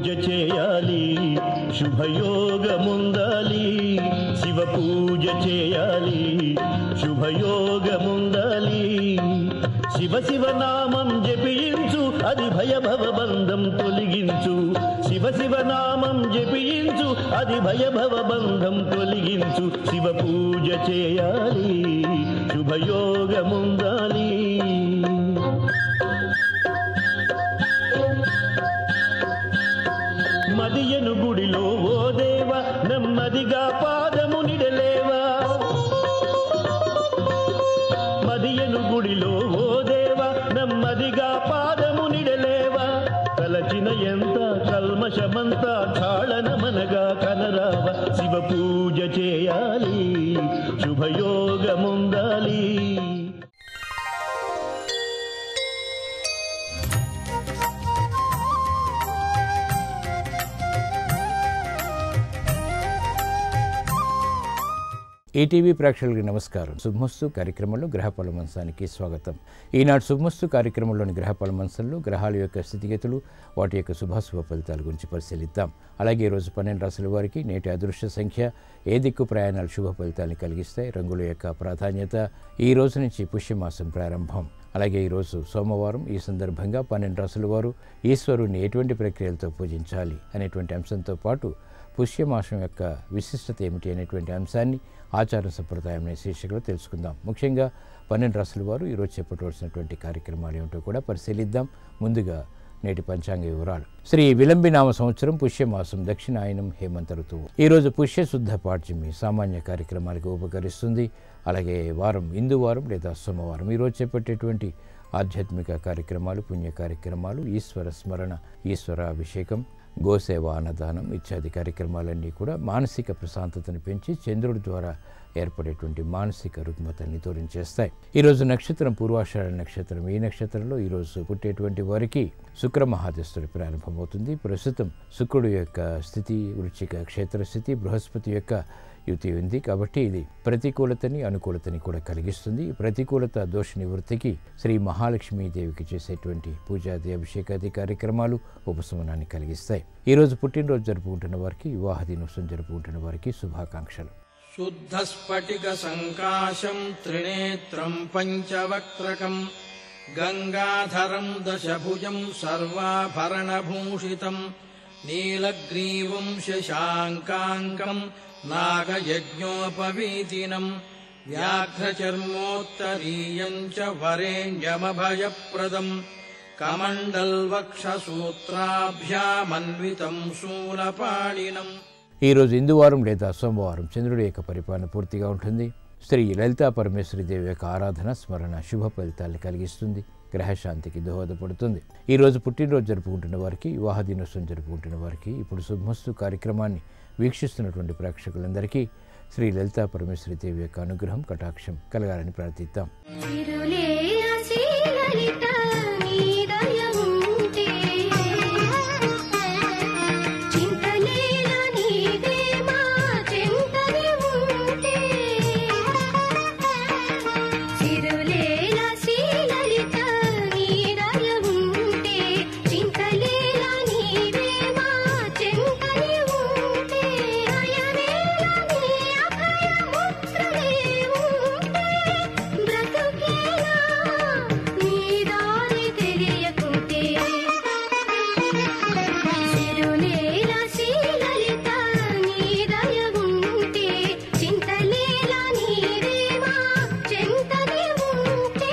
పూజ చేయాలి శుభయోగముందాలి శివ పూజ చేయాలి శుభయోగముందాలి శివ శివ నామం జపించు అది భయభవ బంధం తొలగించు శివ శివ నామం జపించు అది భయభవ బంధం తొలగించు శివ పూజ చేయాలి శుభయోగముందాలి మదియను గుడిలో ఓ దేవ నెమ్మదిగా పాదము నిడలేవా మదియను గుడిలో ఓ దేవ నెమ్మదిగా పాదము నిడలేవా కలచిన ఎంత కల్మషమంతా తాళనమనగా కనరావ శివ పూజ చేయాలి శుభయోగముందాలి ఈటీవీ ప్రేక్షకులకి నమస్కారం శుభమస్తు కార్యక్రమంలో గ్రహ పలమంచానికి స్వాగతం ఈనాడు శుభమస్తు కార్యక్రమంలోని గ్రహ పలమంచంలో గ్రహాల యొక్క స్థితిగతులు వాటి యొక్క శుభాశుభ ఫలితాల గురించి పరిశీలిద్దాం అలాగే ఈ రోజు పన్నెండు రాశుల వారికి నేటి అదృష్ట సంఖ్య ఏ దిక్కు ప్రయాణాలు శుభ ఫలితాన్ని కలిగిస్తాయి రంగుల యొక్క ప్రాధాన్యత ఈ రోజు నుంచి పుష్యమాసం ప్రారంభం అలాగే ఈరోజు సోమవారం ఈ సందర్భంగా పన్నెండు రాసుల వారు ఈశ్వరుని ఎటువంటి ప్రక్రియలతో పూజించాలి అనేటువంటి అంశంతో పాటు పుష్యమాసం యొక్క విశిష్టత ఏమిటి అనేటువంటి అంశాన్ని ఆచార సంప్రదాయం అనే శీర్షికలో తెలుసుకుందాం ముఖ్యంగా పన్నెండు రాసుల వారు ఈరోజు చేపట్టవలసినటువంటి కార్యక్రమాలు ఏమిటో కూడా పరిశీలిద్దాం ముందుగా నేటి పంచాంగ వివరాలు శ్రీ విలంబినామ సంవత్సరం పుష్యమాసం దక్షిణాయనం హేమంత ఋతువు ఈరోజు పుష్య శుద్ధ పాడ్యమి సామాన్య కార్యక్రమాలకు ఉపకరిస్తుంది అలాగే వారం ఇందు వారం లేదా సోమవారం ఈరోజు చేపట్టేటువంటి ఆధ్యాత్మిక కార్యక్రమాలు పుణ్య కార్యక్రమాలు ఈశ్వర స్మరణ ఈశ్వర అభిషేకం గోసేవ అన్నదానం ఇత్యాది కార్యక్రమాలన్నీ కూడా మానసిక ప్రశాంతతను పెంచి చంద్రుడి ద్వారా ఏర్పడేటువంటి మానసిక రుగ్మతల్ని తోరించేస్తాయి ఈరోజు నక్షత్రం పూర్వాషాఢ నక్షత్రం ఈ నక్షత్రంలో ఈరోజు పుట్టేటువంటి వారికి శుక్ర మహాదస్తుడు ప్రారంభమవుతుంది ప్రస్తుతం శుక్రుడు యొక్క స్థితి వృచ్చిక క్షేత్రస్థితి బృహస్పతి యొక్క యుతి ఉంది కాబట్టి ఇది ప్రతికూలతని అనుకూలతని కూడా కలిగిస్తుంది ఈ ప్రతికూలత దోష నివృత్తికి శ్రీ మహాలక్ష్మీదేవికి చేసేటువంటి పూజాది అభిషేకాది కార్యక్రమాలు ఉపశమనాన్ని కలిగిస్తాయి ఈరోజు పుట్టినరోజు జరుపుకుంటున్న వారికి వివాహ దినోత్సవం జరుపుకుంటున్న వారికి శుభాకాంక్షలు शुद्धस्फटिकसङ्काशम् त्रिनेत्रम् पञ्चवक्त्रकम् गङ्गाधरम् दशभुजम् सर्वाभरणभूषितम् नीलग्रीवम् शशाङ्काङ्कम् नागयज्ञोपवीतिनम् व्याघ्रचर्मोत्तरीयम् च वरेण्यमभयप्रदम् कमण्डल्वक्षसूत्राभ्यामन्वितम् शूलपाणिनम् ఈరోజు ఇందువారం లేదా సోమవారం చంద్రుడి యొక్క పరిపాలన పూర్తిగా ఉంటుంది శ్రీ లలితా పరమేశ్వరి దేవి యొక్క ఆరాధన స్మరణ శుభ ఫలితాన్ని కలిగిస్తుంది గ్రహశాంతికి దోహదపడుతుంది ఈ రోజు పుట్టినరోజు జరుపుకుంటున్న వారికి వివాహ దినోత్సవం జరుపుకుంటున్న వారికి ఇప్పుడు శుభమస్తు కార్యక్రమాన్ని వీక్షిస్తున్నటువంటి ప్రేక్షకులందరికీ శ్రీ లలితా పరమేశ్వరి దేవి యొక్క అనుగ్రహం కటాక్షం కలగాలని ప్రార్థిద్దాం తిరులేల శ్రీలలిత నీ దయముంటే చింతలేల నీవే మా చింతని ఉంటే తిరులేల శ్రీలలిత నీ దయముంటే చింతలేల నీవే మా చింతని ఉంటే అయమేల నీ అభయముద్రలే ఉంటే బ్రతుకేలా నీ దారి తెలియకుంటే సిరులేల శ్రీలలిత నీ దయ ఉంటే చింతలేల నీవే మా చింతని ఉంటే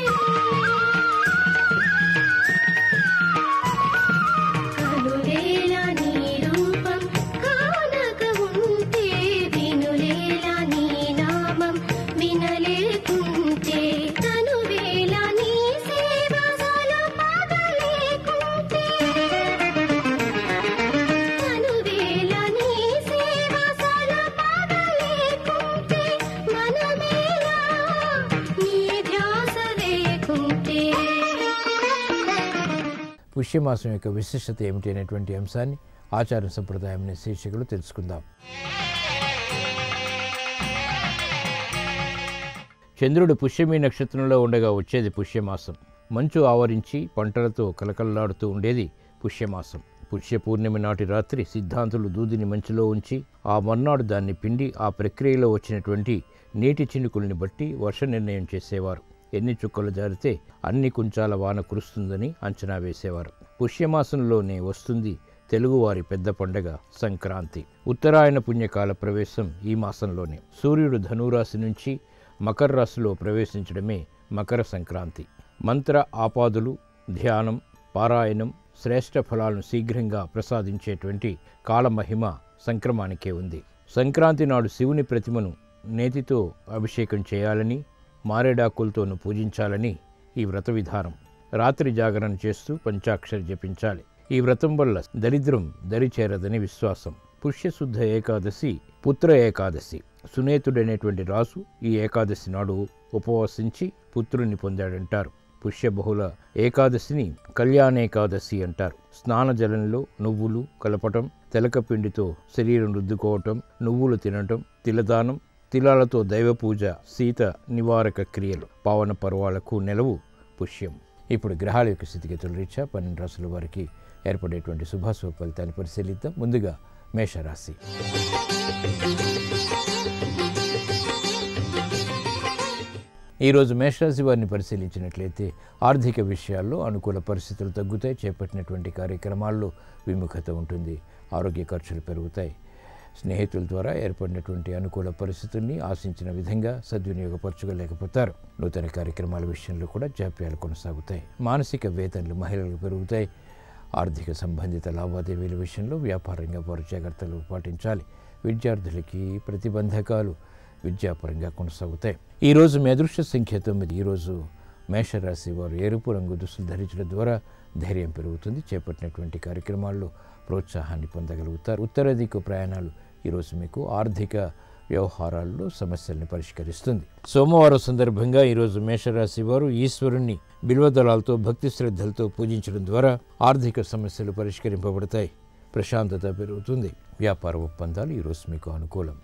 కనులేల నీ రూపం కానక ఉంటే వినులేల నీ నామం వినలేకుంటే తనువేల నీ సేవ సలపగలేకుంటే తనువేల నీ సేవ సలపగలేకుంటే మనమేలా నీ ధ్యాస లేకుంటే పుష్యమాసం యొక్క విశిష్టత ఏమిటి అనేటువంటి అంశాన్ని ఆచార సంప్రదాయం అనే శీర్షికలు తెలుసుకుందాం చంద్రుడు పుష్యమి నక్షత్రంలో ఉండగా వచ్చేది పుష్యమాసం మంచు ఆవరించి పంటలతో కలకల్లాడుతూ ఉండేది పుష్యమాసం పుష్య పూర్ణిమ నాటి రాత్రి సిద్ధాంతులు దూదిని మంచులో ఉంచి ఆ మర్నాడు దాన్ని పిండి ఆ ప్రక్రియలో వచ్చినటువంటి నీటి చినుకుల్ని బట్టి వర్ష నిర్ణయం చేసేవారు ఎన్ని చుక్కలు జారితే అన్ని కుంచాల వాన కురుస్తుందని అంచనా వేసేవారు పుష్యమాసంలోనే వస్తుంది తెలుగువారి పెద్ద పండగ సంక్రాంతి ఉత్తరాయణ పుణ్యకాల ప్రవేశం ఈ మాసంలోనే సూర్యుడు ధనురాశి నుంచి మకర రాశిలో ప్రవేశించడమే మకర సంక్రాంతి మంత్ర ఆపాదులు ధ్యానం పారాయణం శ్రేష్ఠ ఫలాలను శీఘ్రంగా ప్రసాదించేటువంటి కాలమహిమ సంక్రమానికే ఉంది సంక్రాంతి నాడు శివుని ప్రతిమను నేతితో అభిషేకం చేయాలని మారేడాకులతోనూ పూజించాలని ఈ వ్రత విధానం రాత్రి జాగరణ చేస్తూ పంచాక్షరి జపించాలి ఈ వ్రతం వల్ల దరిద్రం దరిచేరదని విశ్వాసం పుష్యశుద్ధ ఏకాదశి పుత్ర ఏకాదశి సునేతుడనేటువంటి రాసు ఈ ఏకాదశి నాడు ఉపవసించి పుత్రుని పొందాడంటారు పుష్య బహుళ ఏకాదశిని కళ్యాణేకాదశి అంటారు స్నాన జలంలో నువ్వులు కలపటం తెలకపిండితో శరీరం రుద్దుకోవటం నువ్వులు తినటం తిలదానం తిలాలతో దైవ పూజ సీత నివారక క్రియలు పావన పర్వాలకు నెలవు పుష్యం ఇప్పుడు గ్రహాల యొక్క స్థితిగతుల రీత్యా పన్నెండు రాసుల వారికి ఏర్పడేటువంటి శుభాశుభ ఫలితాన్ని పరిశీలిద్దాం ముందుగా మేషరాశి ఈరోజు మేషరాశి వారిని పరిశీలించినట్లయితే ఆర్థిక విషయాల్లో అనుకూల పరిస్థితులు తగ్గుతాయి చేపట్టినటువంటి కార్యక్రమాల్లో విముఖత ఉంటుంది ఆరోగ్య ఖర్చులు పెరుగుతాయి స్నేహితుల ద్వారా ఏర్పడినటువంటి అనుకూల పరిస్థితుల్ని ఆశించిన విధంగా సద్వినియోగపరచుకోలేకపోతారు నూతన కార్యక్రమాల విషయంలో కూడా జాప్యాలు కొనసాగుతాయి మానసిక వేతనలు మహిళలకు పెరుగుతాయి ఆర్థిక సంబంధిత లావాదేవీల విషయంలో వ్యాపారంగా వారు జాగ్రత్తలు పాటించాలి విద్యార్థులకి ప్రతిబంధకాలు విద్యాపరంగా కొనసాగుతాయి ఈరోజు మీ అదృష్ట సంఖ్య తొమ్మిది ఈరోజు మేషరాశి వారు ఎరుపు రంగు దుస్తులు ధరించడం ద్వారా ధైర్యం పెరుగుతుంది చేపట్టినటువంటి కార్యక్రమాల్లో ప్రోత్సాహాన్ని పొందగలుగుతారు ఉత్తర దిక్కు ప్రయాణాలు ఈరోజు మీకు ఆర్థిక వ్యవహారాల్లో సమస్యల్ని పరిష్కరిస్తుంది సోమవారం సందర్భంగా ఈరోజు మేషరాశి వారు ఈశ్వరుణ్ణి బిల్వదళాలతో భక్తి శ్రద్ధలతో పూజించడం ద్వారా ఆర్థిక సమస్యలు పరిష్కరింపబడతాయి ప్రశాంతత పెరుగుతుంది వ్యాపార ఒప్పందాలు ఈరోజు మీకు అనుకూలం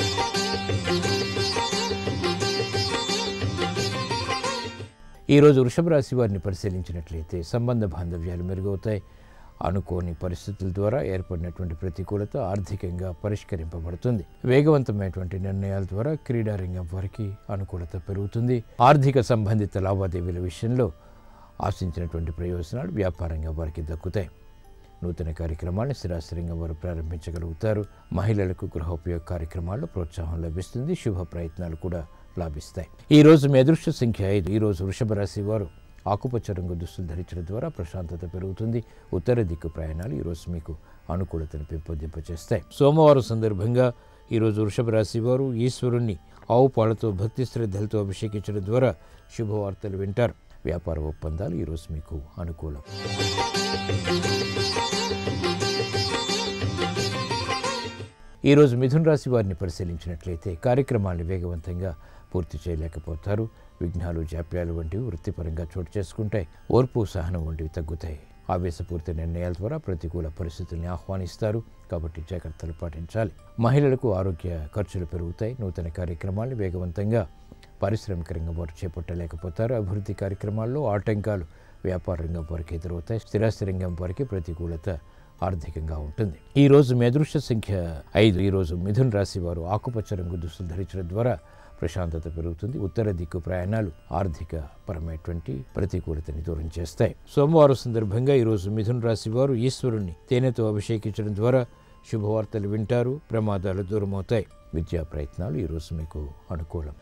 ఈరోజు వృషభ రాశి వారిని పరిశీలించినట్లయితే సంబంధ బాంధవ్యాలు మెరుగవుతాయి అనుకోని పరిస్థితుల ద్వారా ఏర్పడినటువంటి ప్రతికూలత ఆర్థికంగా పరిష్కరింపబడుతుంది వేగవంతమైనటువంటి నిర్ణయాల ద్వారా క్రీడా రంగం వారికి అనుకూలత పెరుగుతుంది ఆర్థిక సంబంధిత లావాదేవీల విషయంలో ఆశించినటువంటి ప్రయోజనాలు వ్యాపారంగా వారికి దక్కుతాయి నూతన కార్యక్రమాలను స్థిరాస్థిరంగా వారు ప్రారంభించగలుగుతారు మహిళలకు గృహోపయోగ కార్యక్రమాల్లో ప్రోత్సాహం లభిస్తుంది శుభ ప్రయత్నాలు కూడా లాభిస్తాయి ఈ రోజు మీ అదృష్ట సంఖ్య ఐదు ఈ రోజు వృషభ రాశి వారు ఆకుపచ్చ రంగు దుస్తులు ధరించడం ద్వారా ప్రశాంతత పెరుగుతుంది ఉత్తర దిక్కు ప్రయాణాలు ఈరోజు మీకు అనుకూలతను పెంపొందింపచేస్తాయి సోమవారం సందర్భంగా ఈరోజు వృషభ రాశి వారు ఈశ్వరుణ్ణి ఆవు పాలతో భక్తి శ్రద్ధలతో అభిషేకించడం ద్వారా శుభవార్తలు వింటారు వ్యాపార ఒప్పందాలు ఈరోజు మీకు అనుకూలం ఈరోజు మిథున్ రాశి వారిని పరిశీలించినట్లయితే కార్యక్రమాన్ని వేగవంతంగా పూర్తి చేయలేకపోతారు విఘ్నాలు జాప్యాలు వంటివి వృత్తిపరంగా చోటు చేసుకుంటాయి ఓర్పు సహనం వంటివి తగ్గుతాయి ఆవేశపూరిత నిర్ణయాల ద్వారా ప్రతికూల పరిస్థితుల్ని ఆహ్వానిస్తారు కాబట్టి జాగ్రత్తలు పాటించాలి మహిళలకు ఆరోగ్య ఖర్చులు పెరుగుతాయి నూతన కార్యక్రమాలను వేగవంతంగా పారిశ్రామిక రంగం వారు చేపట్టలేకపోతారు అభివృద్ధి కార్యక్రమాల్లో ఆటంకాలు వ్యాపార రంగం వారికి ఎదురవుతాయి స్థిరాస్తి రంగం వారికి ప్రతికూలత ఆర్థికంగా ఉంటుంది ఈ రోజు మీ అదృష్ట సంఖ్య ఐదు ఈ రోజు మిథున్ రాశి వారు ఆకుపచ్చ రంగు దుస్తులు ధరించడం ద్వారా ప్రశాంతత పెరుగుతుంది ఉత్తర దిక్కు ప్రయాణాలు ఆర్థిక పరమైనటువంటి ప్రతికూలతని దూరం చేస్తాయి సోమవారం సందర్భంగా ఈరోజు మిథున్ రాశి వారు ఈశ్వరుణ్ణి తేనెతో అభిషేకించడం ద్వారా శుభవార్తలు వింటారు ప్రమాదాలు దూరమవుతాయి విద్యా ప్రయత్నాలు ఈరోజు మీకు అనుకూలం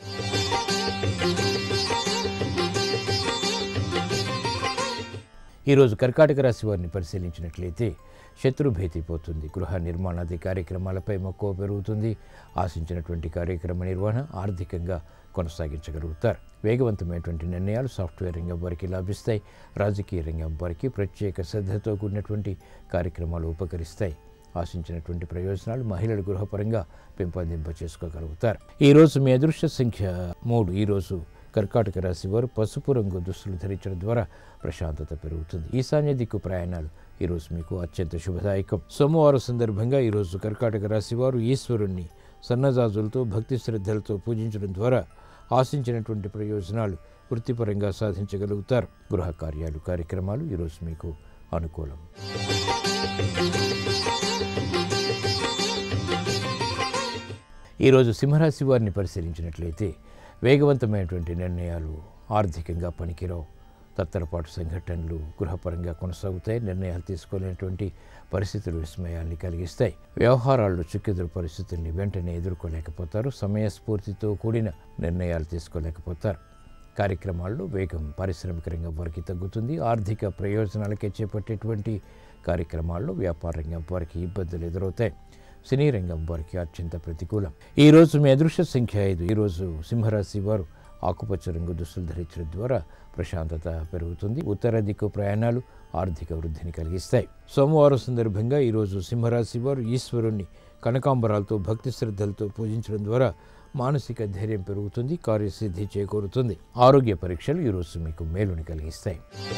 ఈరోజు కర్కాటక రాశి వారిని పరిశీలించినట్లయితే శత్రు భీతి పోతుంది గృహ నిర్మాణాది కార్యక్రమాలపై మక్కువ పెరుగుతుంది ఆశించినటువంటి కార్యక్రమ నిర్వహణ ఆర్థికంగా కొనసాగించగలుగుతారు వేగవంతమైనటువంటి నిర్ణయాలు సాఫ్ట్వేర్ రంగం వారికి లాభిస్తాయి రాజకీయ రంగం వారికి ప్రత్యేక శ్రద్ధతో కూడినటువంటి కార్యక్రమాలు ఉపకరిస్తాయి ఆశించినటువంటి ప్రయోజనాలు మహిళల గృహపరంగా పెంపొందింప చేసుకోగలుగుతారు ఈరోజు మీ అదృష్ట సంఖ్య మూడు ఈరోజు కర్కాటక రాశి వారు పసుపు రంగు దుస్తులు ధరించడం ద్వారా ప్రశాంతత పెరుగుతుంది ఈశాన్య దిక్కు ప్రయాణాలు ఈరోజు మీకు అత్యంత శుభదాయకం సోమవారం సందర్భంగా ఈరోజు కర్కాటక రాశి వారు ఈశ్వరుణ్ణి సన్నజాజులతో భక్తి శ్రద్ధలతో పూజించడం ద్వారా ఆశించినటువంటి ప్రయోజనాలు వృత్తిపరంగా సాధించగలుగుతారు గృహ కార్యాలు కార్యక్రమాలు ఈరోజు మీకు అనుకూలం ఈరోజు సింహరాశి వారిని పరిశీలించినట్లయితే వేగవంతమైనటువంటి నిర్ణయాలు ఆర్థికంగా పనికిరావు తత్తరపాటు సంఘటనలు గృహపరంగా కొనసాగుతాయి నిర్ణయాలు తీసుకోలేనటువంటి పరిస్థితులు విస్మయాల్ని కలిగిస్తాయి వ్యవహారాల్లో చుక్కెదురు పరిస్థితుల్ని వెంటనే ఎదుర్కోలేకపోతారు సమయస్ఫూర్తితో కూడిన నిర్ణయాలు తీసుకోలేకపోతారు కార్యక్రమాల్లో వేగం పారిశ్రామిక రంగం వారికి తగ్గుతుంది ఆర్థిక ప్రయోజనాలకే చేపట్టేటువంటి కార్యక్రమాల్లో వ్యాపార రంగం వారికి ఇబ్బందులు ఎదురవుతాయి సినీ రంగం వారికి అత్యంత ప్రతికూలం ఈ రోజు మీ అదృష్ట సంఖ్య ఐదు ఈరోజు సింహరాశి వారు ఆకుపచ్చ రంగు దుస్తులు ధరించడం ద్వారా ప్రశాంతత పెరుగుతుంది ఉత్తర దిక్కు ప్రయాణాలు ఆర్థిక వృద్ధిని కలిగిస్తాయి సోమవారం సందర్భంగా ఈరోజు సింహరాశి వారు ఈశ్వరుణ్ణి కనకాంబరాలతో భక్తి శ్రద్ధలతో పూజించడం ద్వారా మానసిక ధైర్యం పెరుగుతుంది కార్యసిద్ధి చేకూరుతుంది ఆరోగ్య పరీక్షలు ఈరోజు మీకు మేలుని కలిగిస్తాయి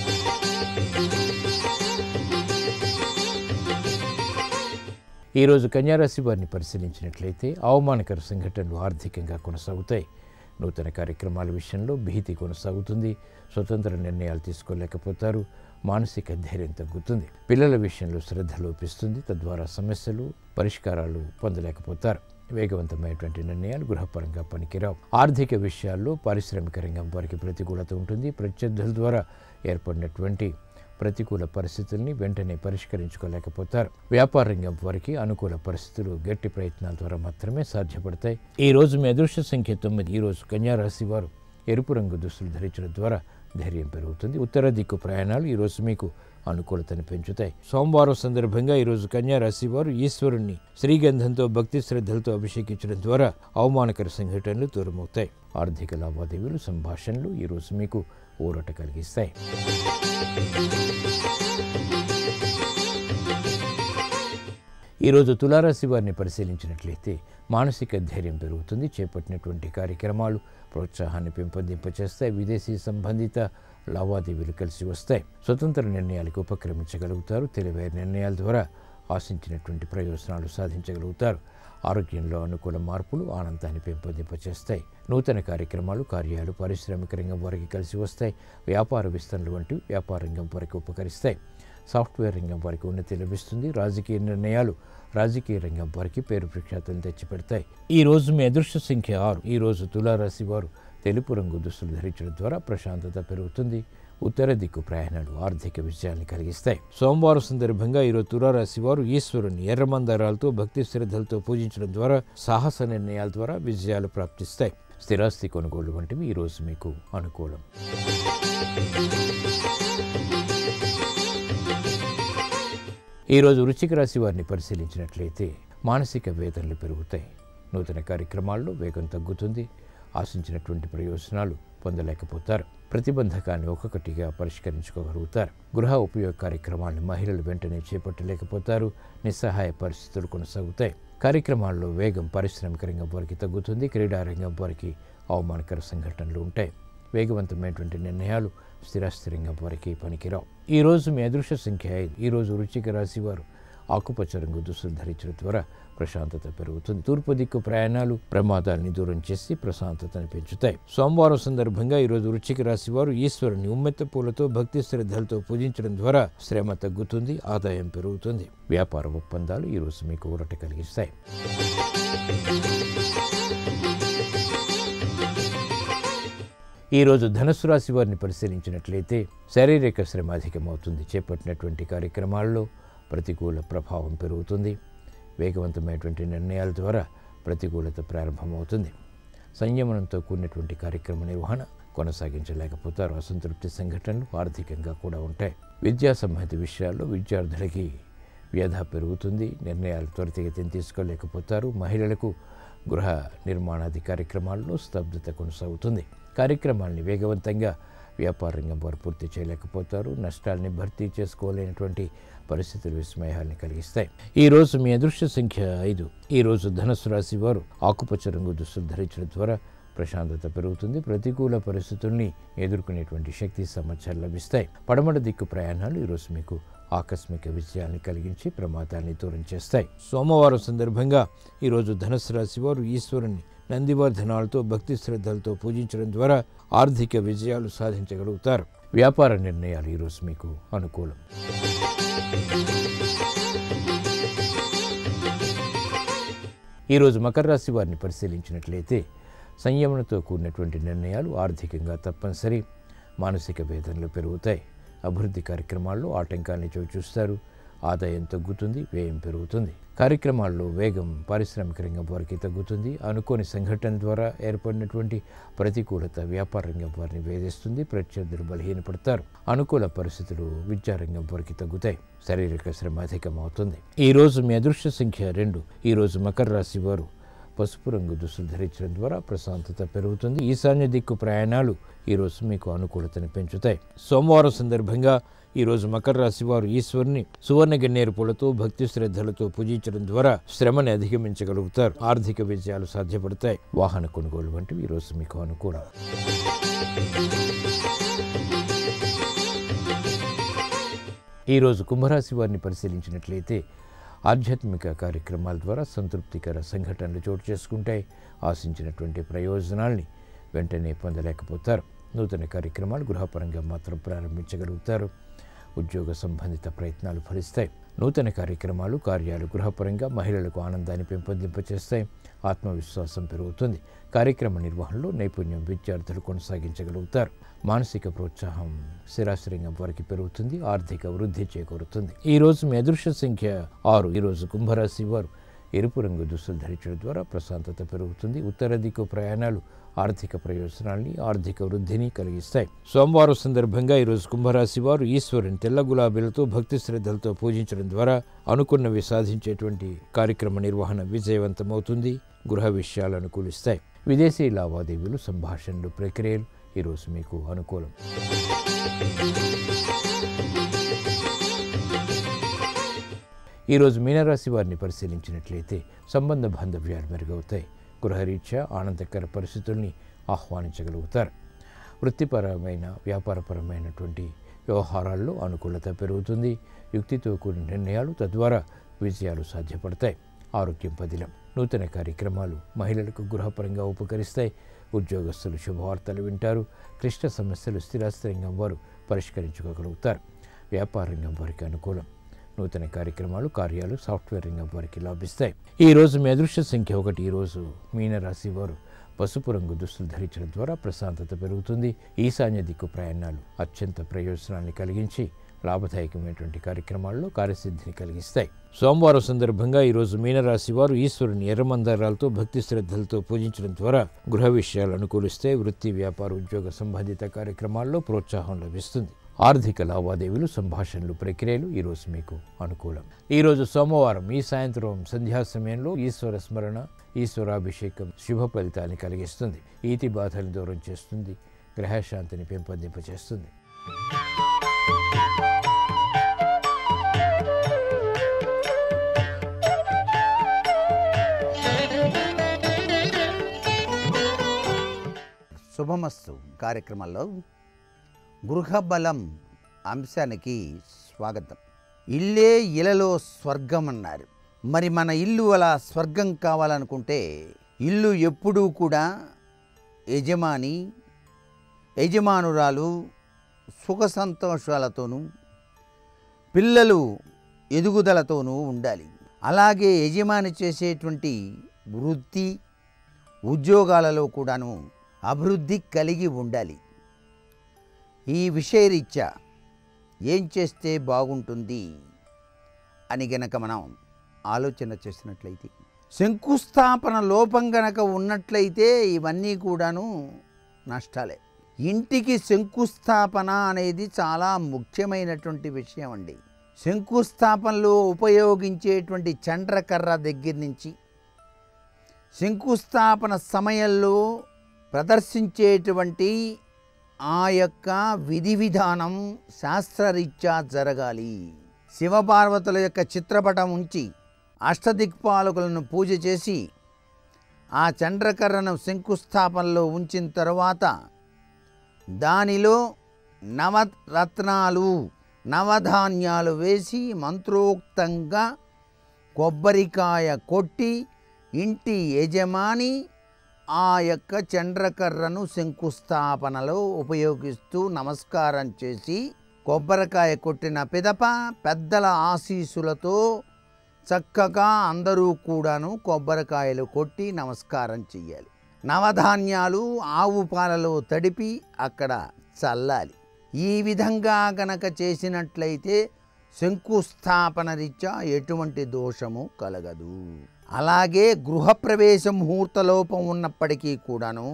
ఈరోజు కన్యారాశి వారిని పరిశీలించినట్లయితే అవమానకర సంఘటనలు ఆర్థికంగా కొనసాగుతాయి నూతన కార్యక్రమాల విషయంలో భీతి కొనసాగుతుంది స్వతంత్ర నిర్ణయాలు తీసుకోలేకపోతారు మానసిక ధైర్యం తగ్గుతుంది పిల్లల విషయంలో శ్రద్ధ లోపిస్తుంది తద్వారా సమస్యలు పరిష్కారాలు పొందలేకపోతారు వేగవంతమైనటువంటి నిర్ణయాలు గృహపరంగా పనికిరావు ఆర్థిక విషయాల్లో పారిశ్రామిక రంగం వారికి ప్రతికూలత ఉంటుంది ప్రత్యర్థుల ద్వారా ఏర్పడినటువంటి ప్రతికూల పరిస్థితుల్ని వెంటనే పరిష్కరించుకోలేకపోతారు వ్యాపార రంగం వారికి అనుకూల పరిస్థితులు గట్టి ప్రయత్నాల ద్వారా మాత్రమే సాధ్యపడతాయి ఈ రోజు మీ అదృష్ట సంఖ్య తొమ్మిది ఈ రోజు కన్యారాశి వారు ఎరుపు రంగు దుస్తులు ధరించడం ద్వారా ధైర్యం పెరుగుతుంది ఉత్తర దిక్కు ప్రయాణాలు ఈ రోజు మీకు అనుకూలతను పెంచుతాయి సోమవారం సందర్భంగా ఈరోజు కన్యా రాశి వారు ఈశ్వరుణ్ణి శ్రీగంధంతో భక్తి శ్రద్ధలతో అభిషేకించడం ద్వారా అవమానకర సంఘటనలు దూరమవుతాయి ఆర్థిక లావాదేవీలు సంభాషణలు ఈరోజు మీకు ఊరట కలిగిస్తాయి ఈరోజు తులారాశి వారిని పరిశీలించినట్లయితే మానసిక ధైర్యం పెరుగుతుంది చేపట్టినటువంటి కార్యక్రమాలు ప్రోత్సాహాన్ని పెంపొందింపచేస్తాయి విదేశీ సంబంధిత లావాదేవీలు కలిసి వస్తాయి స్వతంత్ర నిర్ణయాలకు ఉపక్రమించగలుగుతారు తెలివైన నిర్ణయాల ద్వారా ఆశించినటువంటి ప్రయోజనాలు సాధించగలుగుతారు ఆరోగ్యంలో అనుకూల మార్పులు ఆనందాన్ని పెంపొందింపచేస్తాయి నూతన కార్యక్రమాలు కార్యాలు పారిశ్రామిక రంగం వారికి కలిసి వస్తాయి వ్యాపార విస్తరణలు వంటివి వ్యాపార రంగం వారికి ఉపకరిస్తాయి సాఫ్ట్వేర్ రంగం వారికి ఉన్నతి లభిస్తుంది రాజకీయ నిర్ణయాలు రాజకీయ రంగం వారికి పేరు ప్రఖ్యాతులు తెచ్చిపెడతాయి ఈ రోజు మీ అదృష్ట సంఖ్య ఆరు ఈ రోజు తులారాశి వారు తెలుపు రంగు దుస్తులు ధరించడం ద్వారా ప్రశాంతత పెరుగుతుంది ఉత్తర దిక్కు ప్రయాణాలు ఆర్థిక విజయాన్ని కలిగిస్తాయి సోమవారం సందర్భంగా ఈరోజు తులారాశి వారు ఈశ్వరుని ఎర్రమందారాలతో భక్తి శ్రద్ధలతో పూజించడం ద్వారా సాహస నిర్ణయాల ద్వారా విజయాలు ప్రాప్తిస్తాయి స్థిరాస్తి కొనుగోలు వంటివి ఈరోజు మీకు అనుకూలం ఈరోజు వృశ్చిక రాశి వారిని పరిశీలించినట్లయితే మానసిక వేదనలు పెరుగుతాయి నూతన కార్యక్రమాల్లో వేగం తగ్గుతుంది ఆశించినటువంటి ప్రయోజనాలు పొందలేకపోతారు ప్రతిబంధకాన్ని ఒక్కొక్కటిగా పరిష్కరించుకోగలుగుతారు గృహ ఉపయోగ కార్యక్రమాలను మహిళలు వెంటనే చేపట్టలేకపోతారు నిస్సహాయ పరిస్థితులు కొనసాగుతాయి కార్యక్రమాల్లో వేగం పారిశ్రామిక రంగం వారికి తగ్గుతుంది క్రీడా రంగం వారికి అవమానకర సంఘటనలు ఉంటాయి వేగవంతమైనటువంటి నిర్ణయాలు స్థిరాస్థిరంగం వారికి పనికిరావు ఈ రోజు మీ అదృష్ట సంఖ్య ఐదు ఈ రోజు వృశ్చిక రాశి వారు ఆకుపచ్చ రంగు దుస్తులు ధరించడం ద్వారా ప్రశాంతత పెరుగుతుంది తూర్పు దిక్కు ప్రయాణాలు ప్రమాదాలని దూరం చేసి ప్రశాంతతను పెంచుతాయి సోమవారం సందర్భంగా ఈరోజు వృశ్చిక రాశి వారు ఈశ్వరుని ఉమ్మెత్త పూలతో భక్తి శ్రద్ధలతో పూజించడం ద్వారా శ్రమ తగ్గుతుంది ఆదాయం పెరుగుతుంది వ్యాపార ఒప్పందాలు ఈరోజు మీకు ఊరట కలిగిస్తాయి ఈరోజు ధనుసు రాశి వారిని పరిశీలించినట్లయితే శారీరక శ్రమ అధికమవుతుంది చేపట్టినటువంటి కార్యక్రమాల్లో ప్రతికూల ప్రభావం పెరుగుతుంది వేగవంతమైనటువంటి నిర్ణయాల ద్వారా ప్రతికూలత ప్రారంభమవుతుంది సంయమనంతో కూడినటువంటి కార్యక్రమ నిర్వహణ కొనసాగించలేకపోతారు అసంతృప్తి సంఘటనలు ఆర్థికంగా కూడా ఉంటాయి విద్యా సంబంధిత విషయాల్లో విద్యార్థులకి వ్యధ పెరుగుతుంది నిర్ణయాలు త్వరితగతిని తీసుకోలేకపోతారు మహిళలకు గృహ నిర్మాణాది కార్యక్రమాల్లో స్తబ్దత కొనసాగుతుంది కార్యక్రమాల్ని వేగవంతంగా వ్యాపార రంగం వారు పూర్తి చేయలేకపోతారు నష్టాల్ని భర్తీ చేసుకోలేనటువంటి పరిస్థితులు విస్మయాల్ని కలిగిస్తాయి ఈ రోజు మీ అదృష్ట సంఖ్య ఐదు ఈ రోజు ధనుసు రాశి వారు ఆకుపచ్చ రంగు దుస్తులు ధరించడం ద్వారా ప్రశాంతత పెరుగుతుంది ప్రతికూల పరిస్థితుల్ని ఎదుర్కొనేటువంటి శక్తి సామర్థ్యాలు లభిస్తాయి పడమట దిక్కు ప్రయాణాలు ఈరోజు మీకు ఆకస్మిక విజయాన్ని కలిగించి ప్రమాదాన్ని దూరం చేస్తాయి సోమవారం సందర్భంగా ఈరోజు ధనుసు రాశి వారు ఈశ్వరుని నందివర్ధనాలతో భక్తి శ్రద్ధలతో పూజించడం ద్వారా ఆర్థిక విజయాలు సాధించగలుగుతారు వ్యాపార నిర్ణయాలు ఈరోజు మీకు అనుకూలం ఈరోజు మకర రాశి వారిని పరిశీలించినట్లయితే సంయమనతో కూడినటువంటి నిర్ణయాలు ఆర్థికంగా తప్పనిసరి మానసిక వేదనలు పెరుగుతాయి అభివృద్ధి కార్యక్రమాల్లో ఆటంకాన్ని చవిచూస్తారు ఆదాయం తగ్గుతుంది వ్యయం పెరుగుతుంది కార్యక్రమాల్లో వేగం పారిశ్రామిక రంగం వారికి తగ్గుతుంది అనుకోని సంఘటన ద్వారా ఏర్పడినటువంటి ప్రతికూలత వ్యాపార రంగం వారిని వేధిస్తుంది ప్రత్యర్థులు బలహీనపడతారు అనుకూల పరిస్థితులు విద్యారంగం వారికి తగ్గుతాయి శారీరక శ్రమ అధికం అవుతుంది ఈ రోజు మీ అదృష్ట సంఖ్య రెండు ఈ రోజు మకర రాశి వారు పసుపు రంగు దుస్తులు ధరించడం ద్వారా ప్రశాంతత పెరుగుతుంది ఈశాన్య దిక్కు ప్రయాణాలు ఈరోజు మీకు అనుకూలతను పెంచుతాయి సోమవారం సందర్భంగా ఈరోజు మకర రాశి వారు ఈశ్వరుని సువర్ణ గన్నేరు పూలతో భక్తి శ్రద్ధలతో పూజించడం ద్వారా శ్రమని అధిగమించగలుగుతారు ఆర్థిక విజయాలు సాధ్యపడతాయి వాహన కొనుగోలు వంటివి ఈరోజు మీకు అనుకూలం ఈరోజు కుంభరాశి వారిని పరిశీలించినట్లయితే ఆధ్యాత్మిక కార్యక్రమాల ద్వారా సంతృప్తికర సంఘటనలు చోటు చేసుకుంటాయి ఆశించినటువంటి ప్రయోజనాల్ని వెంటనే పొందలేకపోతారు నూతన కార్యక్రమాలు గృహపరంగా మాత్రం ప్రారంభించగలుగుతారు ఉద్యోగ సంబంధిత ప్రయత్నాలు ఫలిస్తాయి నూతన కార్యక్రమాలు కార్యాలు గృహపరంగా మహిళలకు ఆనందాన్ని పెంపొందింపచేస్తాయి ఆత్మవిశ్వాసం పెరుగుతుంది కార్యక్రమ నిర్వహణలో నైపుణ్యం విద్యార్థులు కొనసాగించగలుగుతారు మానసిక ప్రోత్సాహం స్థిరాశ్రయంగా వారికి పెరుగుతుంది ఆర్థిక వృద్ధి చేకూరుతుంది ఈ రోజు మీ అదృశ్య సంఖ్య ఆరు ఈ రోజు కుంభరాశి వారు ఎరుపు రంగు దుస్తులు ధరించడం ద్వారా ప్రశాంతత పెరుగుతుంది ఉత్తర దిక్కు ప్రయాణాలు ఆర్థిక ప్రయోజనాల్ని ఆర్థిక వృద్ధిని కలిగిస్తాయి సోమవారం సందర్భంగా ఈరోజు కుంభరాశి వారు ఈశ్వరుని తెల్ల గులాబీలతో భక్తి శ్రద్ధలతో పూజించడం ద్వారా అనుకున్నవి సాధించేటువంటి కార్యక్రమ నిర్వహణ విజయవంతమవుతుంది గృహ విషయాలు అనుకూలిస్తాయి విదేశీ లావాదేవీలు సంభాషణలు ప్రక్రియలు ఈరోజు మీకు అనుకూలం ఈరోజు మీనరాశి వారిని పరిశీలించినట్లయితే సంబంధ బాంధవ్యాలు మెరుగవుతాయి గృహరీత్యా ఆనందకర పరిస్థితుల్ని ఆహ్వానించగలుగుతారు వృత్తిపరమైన వ్యాపారపరమైనటువంటి వ్యవహారాల్లో అనుకూలత పెరుగుతుంది యుక్తితో కూడిన నిర్ణయాలు తద్వారా విజయాలు సాధ్యపడతాయి ఆరోగ్యం పదిలం నూతన కార్యక్రమాలు మహిళలకు గృహపరంగా ఉపకరిస్తాయి ఉద్యోగస్తులు శుభవార్తలు వింటారు క్లిష్ట సమస్యలు స్థిరాస్తి రంగం వారు పరిష్కరించుకోగలుగుతారు వ్యాపార రంగం వారికి అనుకూలం నూతన కార్యక్రమాలు కార్యాలు సాఫ్ట్వేర్ రంగం వారికి లాభిస్తాయి ఈ రోజు మీ అదృశ్య సంఖ్య ఒకటి ఈ రోజు మీనరాశి వారు పసుపు రంగు దుస్తులు ధరించడం ద్వారా ప్రశాంతత పెరుగుతుంది ఈశాన్య దిక్కు ప్రయాణాలు అత్యంత ప్రయోజనాన్ని కలిగించి లాభదాయకమైనటువంటి కార్యక్రమాల్లో కార్యసిద్ధిని కలిగిస్తాయి సోమవారం సందర్భంగా ఈరోజు మీనరాశి వారు ఈశ్వరుని ఎర్రమందారాలతో భక్తి శ్రద్ధలతో పూజించడం ద్వారా గృహ విషయాలు అనుకూలిస్తే వృత్తి వ్యాపార ఉద్యోగ సంబంధిత కార్యక్రమాల్లో ప్రోత్సాహం లభిస్తుంది ఆర్థిక లావాదేవీలు సంభాషణలు ప్రక్రియలు ఈరోజు మీకు అనుకూలం ఈరోజు సోమవారం ఈ సాయంత్రం సంధ్యా సమయంలో ఈశ్వర స్మరణ ఈశ్వరాభిషేకం శుభ ఫలితాన్ని కలిగిస్తుంది ఈతి బాధల్ని దూరం చేస్తుంది గ్రహశాంతిని పెంపొందింపచేస్తుంది శుభమస్తు కార్యక్రమంలో గృహబలం అంశానికి స్వాగతం ఇల్లే ఇలలో స్వర్గం అన్నారు మరి మన ఇల్లు అలా స్వర్గం కావాలనుకుంటే ఇల్లు ఎప్పుడూ కూడా యజమాని యజమానురాలు సుఖ సంతోషాలతోనూ పిల్లలు ఎదుగుదలతోనూ ఉండాలి అలాగే యజమాని చేసేటువంటి వృత్తి ఉద్యోగాలలో కూడాను అభివృద్ధి కలిగి ఉండాలి ఈ విషయరీత్యా ఏం చేస్తే బాగుంటుంది అని గనక మనం ఆలోచన చేసినట్లయితే శంకుస్థాపన లోపం గనక ఉన్నట్లయితే ఇవన్నీ కూడాను నష్టాలే ఇంటికి శంకుస్థాపన అనేది చాలా ముఖ్యమైనటువంటి విషయం అండి శంకుస్థాపనలో ఉపయోగించేటువంటి చండ్రకర్ర దగ్గర నుంచి శంకుస్థాపన సమయంలో ప్రదర్శించేటువంటి ఆ యొక్క విధి విధానం శాస్త్రరీత్యా జరగాలి శివపార్వతుల యొక్క చిత్రపటం ఉంచి అష్టదిక్పాలకులను పూజ చేసి ఆ చండ్రకర్రను శంకుస్థాపనలో ఉంచిన తర్వాత దానిలో నవరత్నాలు నవధాన్యాలు వేసి మంత్రోక్తంగా కొబ్బరికాయ కొట్టి ఇంటి యజమాని ఆ యొక్క చండ్రకర్రను శంకుస్థాపనలో ఉపయోగిస్తూ నమస్కారం చేసి కొబ్బరికాయ కొట్టిన పిదప పెద్దల ఆశీస్సులతో చక్కగా అందరూ కూడాను కొబ్బరికాయలు కొట్టి నమస్కారం చెయ్యాలి నవధాన్యాలు ఆవు పాలలో తడిపి అక్కడ చల్లాలి ఈ విధంగా గనక చేసినట్లయితే శంకుస్థాపన రీత్యా ఎటువంటి దోషము కలగదు అలాగే గృహప్రవేశ ముహూర్త లోపం ఉన్నప్పటికీ కూడాను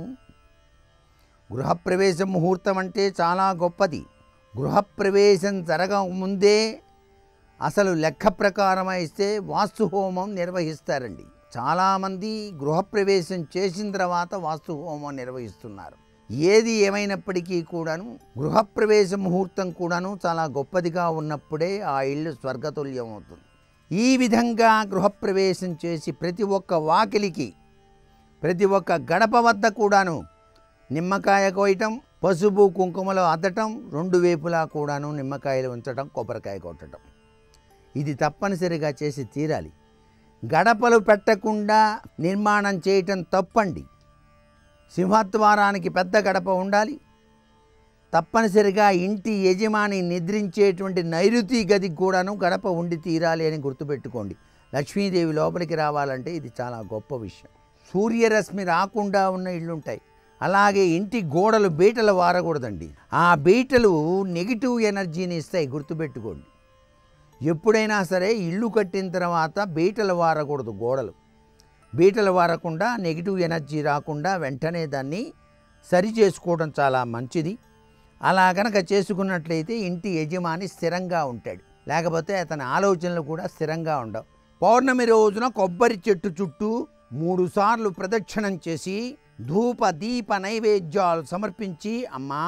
గృహప్రవేశ ముహూర్తం అంటే చాలా గొప్పది గృహప్రవేశం జరగకముందే అసలు లెక్క ప్రకారం అయితే వాస్తు హోమం నిర్వహిస్తారండి చాలామంది గృహప్రవేశం చేసిన తర్వాత వాస్తు హోమం నిర్వహిస్తున్నారు ఏది ఏమైనప్పటికీ కూడాను గృహప్రవేశ ముహూర్తం కూడాను చాలా గొప్పదిగా ఉన్నప్పుడే ఆ ఇల్లు స్వర్గతుల్యం అవుతుంది ఈ విధంగా గృహప్రవేశం చేసి ప్రతి ఒక్క వాకిలికి ప్రతి ఒక్క గడప వద్ద కూడాను నిమ్మకాయ కోయటం పసుపు కుంకుమలో అద్దటం రెండు వైపులా కూడాను నిమ్మకాయలు ఉంచటం కొబ్బరికాయ కొట్టడం ఇది తప్పనిసరిగా చేసి తీరాలి గడపలు పెట్టకుండా నిర్మాణం చేయటం తప్పండి సింహద్వారానికి పెద్ద గడప ఉండాలి తప్పనిసరిగా ఇంటి యజమాని నిద్రించేటువంటి నైరుతి గదికి కూడాను గడప ఉండి తీరాలి అని గుర్తుపెట్టుకోండి లక్ష్మీదేవి లోపలికి రావాలంటే ఇది చాలా గొప్ప విషయం సూర్యరశ్మి రాకుండా ఉన్న ఇళ్ళుంటాయి అలాగే ఇంటి గోడలు బీటలు వారకూడదండి ఆ బీటలు నెగిటివ్ ఎనర్జీని ఇస్తాయి గుర్తుపెట్టుకోండి ఎప్పుడైనా సరే ఇల్లు కట్టిన తర్వాత బీటలు వారకూడదు గోడలు బీటలు వారకుండా నెగిటివ్ ఎనర్జీ రాకుండా వెంటనే దాన్ని సరి చేసుకోవడం చాలా మంచిది అలా గనక చేసుకున్నట్లయితే ఇంటి యజమాని స్థిరంగా ఉంటాడు లేకపోతే అతని ఆలోచనలు కూడా స్థిరంగా ఉండవు పౌర్ణమి రోజున కొబ్బరి చెట్టు చుట్టూ మూడు సార్లు ప్రదక్షిణం చేసి ధూప దీప నైవేద్యాలు సమర్పించి అమ్మా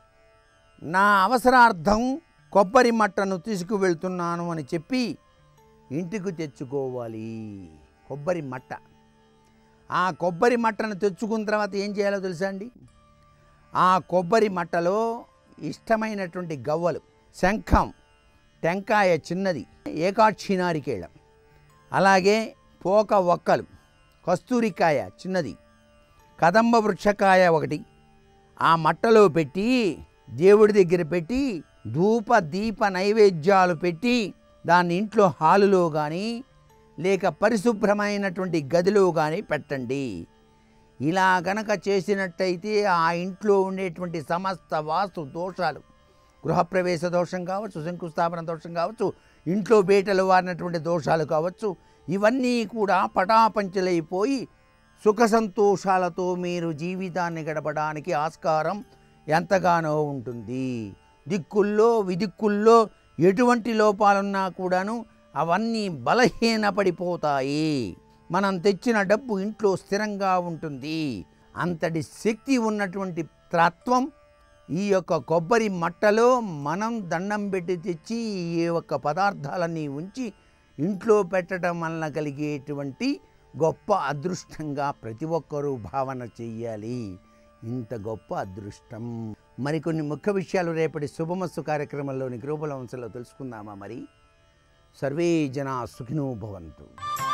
నా అవసరార్థం కొబ్బరి మట్టను తీసుకువెళ్తున్నాను అని చెప్పి ఇంటికి తెచ్చుకోవాలి కొబ్బరి మట్ట ఆ కొబ్బరి మట్టను తెచ్చుకున్న తర్వాత ఏం చేయాలో తెలుసా అండి ఆ కొబ్బరి మట్టలో ఇష్టమైనటువంటి గవ్వలు శంఖం టెంకాయ చిన్నది ఏకాక్షి నారికేళం అలాగే పోక ఒక్కలు కస్తూరికాయ చిన్నది కదంబ వృక్షకాయ ఒకటి ఆ మట్టలో పెట్టి దేవుడి దగ్గర పెట్టి ధూప దీప నైవేద్యాలు పెట్టి దాన్ని ఇంట్లో హాలులో కానీ లేక పరిశుభ్రమైనటువంటి గదిలో కానీ పెట్టండి ఇలా గనక చేసినట్టయితే ఆ ఇంట్లో ఉండేటువంటి సమస్త వాస్తు దోషాలు గృహప్రవేశ దోషం కావచ్చు శంకుస్థాపన దోషం కావచ్చు ఇంట్లో బీటలు వారినటువంటి దోషాలు కావచ్చు ఇవన్నీ కూడా పటాపంచలైపోయి సుఖ సంతోషాలతో మీరు జీవితాన్ని గడపడానికి ఆస్కారం ఎంతగానో ఉంటుంది దిక్కుల్లో విదిక్కుల్లో ఎటువంటి లోపాలున్నా కూడాను అవన్నీ బలహీనపడిపోతాయి మనం తెచ్చిన డబ్బు ఇంట్లో స్థిరంగా ఉంటుంది అంతటి శక్తి ఉన్నటువంటి తత్వం ఈ యొక్క కొబ్బరి మట్టలో మనం దండం పెట్టి తెచ్చి ఈ యొక్క పదార్థాలన్నీ ఉంచి ఇంట్లో పెట్టడం వలన కలిగేటువంటి గొప్ప అదృష్టంగా ప్రతి ఒక్కరూ భావన చెయ్యాలి ఇంత గొప్ప అదృష్టం మరికొన్ని ముఖ్య విషయాలు రేపటి శుభమస్సు కార్యక్రమంలోని గ్రూపుల వంశంలో తెలుసుకుందామా మరి సర్వే జనా సుఖినో భవంతు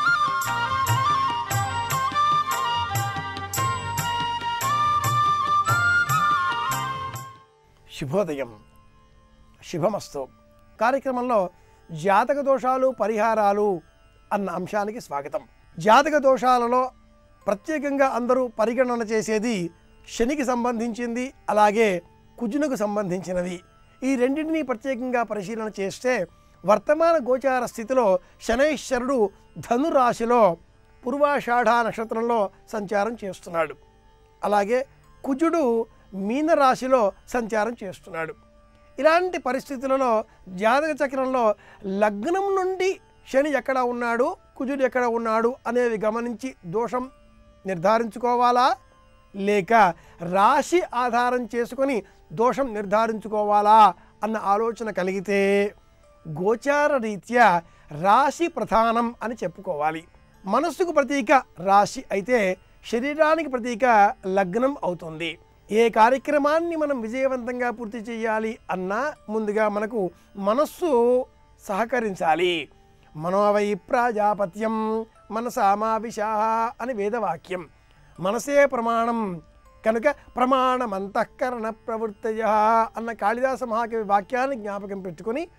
శుభోదయం శుభమస్తు కార్యక్రమంలో జాతక దోషాలు పరిహారాలు అన్న అంశానికి స్వాగతం జాతక దోషాలలో ప్రత్యేకంగా అందరూ పరిగణన చేసేది శనికి సంబంధించింది అలాగే కుజునకు సంబంధించినది ఈ రెండింటినీ ప్రత్యేకంగా పరిశీలన చేస్తే వర్తమాన గోచార స్థితిలో శనైశ్వరుడు ధనురాశిలో పూర్వాషాఢ నక్షత్రంలో సంచారం చేస్తున్నాడు అలాగే కుజుడు మీనరాశిలో సంచారం చేస్తున్నాడు ఇలాంటి పరిస్థితులలో జాతక చక్రంలో లగ్నం నుండి శని ఎక్కడ ఉన్నాడు కుజుడు ఎక్కడ ఉన్నాడు అనేవి గమనించి దోషం నిర్ధారించుకోవాలా లేక రాశి ఆధారం చేసుకొని దోషం నిర్ధారించుకోవాలా అన్న ఆలోచన కలిగితే గోచార రీత్యా రాశి ప్రధానం అని చెప్పుకోవాలి మనస్సుకు ప్రతీక రాశి అయితే శరీరానికి ప్రతీక లగ్నం అవుతుంది ఏ కార్యక్రమాన్ని మనం విజయవంతంగా పూర్తి చేయాలి అన్నా ముందుగా మనకు మనస్సు సహకరించాలి మనోవై ప్రాజాపత్యం మనసామావిషా అని వేదవాక్యం మనసే ప్రమాణం కనుక ప్రమాణమంతఃకరణ ప్రవృత్తయ అన్న కాళిదాస మహాకవి వాక్యాన్ని జ్ఞాపకం పెట్టుకొని